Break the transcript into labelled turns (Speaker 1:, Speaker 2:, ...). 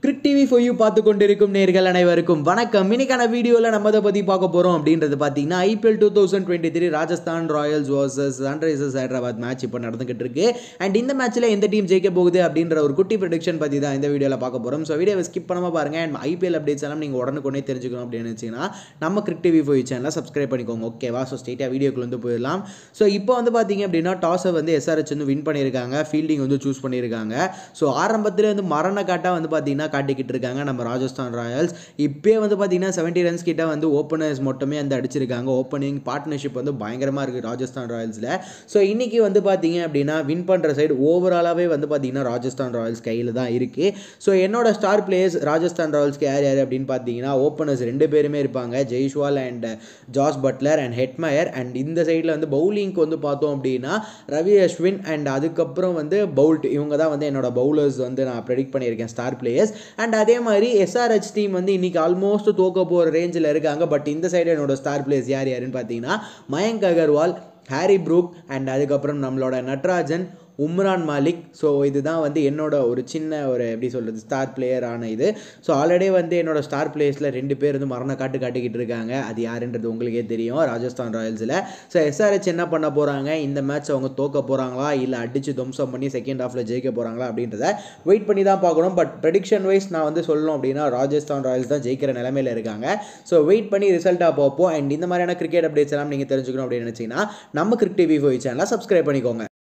Speaker 1: கிரிக் TV four you பார்த்து கொண்டிருக்கும் நேர்கள் அனைவருக்கும் வணக்கம் இன்னைக்கான வீடியோவில் நம்ம அதை பற்றி பார்க்க போகிறோம் அப்படின்றது பார்த்தீங்கன்னா IPL two thousand twenty three Rajasthan Royals versus Sunrisers Hyderabad match இப்போ நடந்துகிட்டு இருக்கு அண்ட் இந்த மேட்ச்சில் எந்த டீம் ஜெயிக்க போகுது அப்படின்ற ஒரு குட்டி ப்ரெடிக்ஷன் பற்றி தான் இந்த வீடியோவில் பார்க்க போகிறோம் ஸோ வீடியோவை ஸ்கிப் பண்ணாமல் பாருங்க அண்ட் ஐபிஎல் அப்டேட்ஸ் எல்லாம் நீங்கள் உடனுக்குடனே தெரிஞ்சுக்கணும் அப்படின்னு நினச்சிங்கன்னா நம்ம கிரிக் டிவி ஃபோர் சேனலை சப்ஸ்கிரைப் பண்ணிக்கோங்க ஓகேவா ஸோ ஸ்ட்ரெயிட்டாக வீடியோக்குள்ள வந்து போயிடலாம் ஸோ இப்போ வந்து பார்த்தீங்க அப்படின்னா டாஸை வந்து எஸ்ஆர்ஹெச் வந்து வின் பண்ணியிருக்காங்க ஃபீல்டிங் வந்து சூஸ் பண்ணியிருக்காங்க ஸோ ஆரம்பத்தில் வந்து மரண காட்டாக வந்து பார்த்தீங்கன்னா காட்டிக்கிட்டு இருக்காங்க நம்ம ராஜஸ்தான் ராயல்ஸ் இப்போயே வந்து பார்த்தீங்கன்னா செவன்ட்டி ரன்ஸ் கிட்ட வந்து ஓப்பனர்ஸ் மட்டுமே வந்து அடிச்சிருக்காங்க ஓப்பனிங் பார்ட்னர்ஷிப் வந்து பயங்கரமாக இருக்குது ராஜஸ்தான் ராயல்ஸில் ஸோ இன்றைக்கி வந்து பார்த்தீங்க அப்படின்னா வின் பண்ணுற சைடு ஓவராலாகவே வந்து பார்த்தீங்கன்னா ராஜஸ்தான் ராயல்ஸ் கையில் தான் இருக்குது ஸோ என்னோட ஸ்டார் பிளேயர்ஸ் ராஜஸ்தான் ராயல்ஸ்க்கு யார் யார் அப்படின்னு பார்த்தீங்கன்னா ஓப்பனர்ஸ் ரெண்டு பேருமே இருப்பாங்க Jaiswal and Jos Buttler and Hetmyer and இந்த சைடில் வந்து பவுலிங்க்கு வந்து பார்த்தோம் அப்படின்னா ரவி அஸ்வின் அண்ட் அதுக்கப்புறம் வந்து பவுல்ட் இவங்க தான் வந்து என்னோட பவுலர்ஸ் வந்து நான் ப்ரெடிக்ட் பண்ணியிருக்கேன் ஸ்டார் பிளேயர்ஸ் அண்ட் அதே மாதிரி எஸ்ஆர்ஹெச் டீம் வந்து இன்னைக்கு ஆல்மோஸ்ட் தோக்க போகிற ரேஞ்சில் இருக்காங்க பட் இந்த சைடு என்னோட ஸ்டார் பிளேயர்ஸ் யார் யாருன்னு பார்த்தீங்கன்னா Mayank Agarwal Harry Brook and அதுக்கப்புறம் நம்மளோட நட்ராஜன் உம்ரான் மாலிக் ஸோ இதுதான் வந்து என்னோட ஒரு சின்ன ஒரு எப்படி சொல்கிறது ஸ்டார் பிளேயரான இது ஸோ ஆல்ரெடி வந்து என்னோட ஸ்டார் பிளேயர்ஸில் ரெண்டு பேர் வந்து மரண காட்டு காட்டிக்கிட்டு இருக்காங்க அது யாருன்றது உங்களுக்கே தெரியும் ராஜஸ்தான் ராயல்ஸில் ஸோ எஸ்ஆர்ஹெச் என்ன பண்ண போகிறாங்க இந்த மேட்ச் அவங்க தோக்க போகிறாங்களா இல்லை அடித்து துவம்சம் பண்ணி செகண்ட் ஹாஃபில் ஜெயிக்க போகிறாங்களா அப்படின்றத வெயிட் பண்ணி தான் பார்க்கணும் பட் ப்ரெடிக்ஷன் வைஸ் நான் வந்து சொல்லணும் அப்படின்னா ராஜஸ்தான் ராயல்ஸ் தான் ஜெயிக்கிற நிலமையில இருக்காங்க ஸோ வெயிட் பண்ணி ரிசல்ட்டாக பார்ப்போம் அண்ட் இந்த மாதிரியான கிரிக்கெட் அப்டேட்ஸ் எல்லாம் நீங்கள் தெரிஞ்சுக்கணும் அப்படின்னு நினச்சிங்கன்னா நம்ம கிரிக் டிவி ஃபோய் சேனலை சப்ஸ்கிரைப் பண்ணிக்கோங்க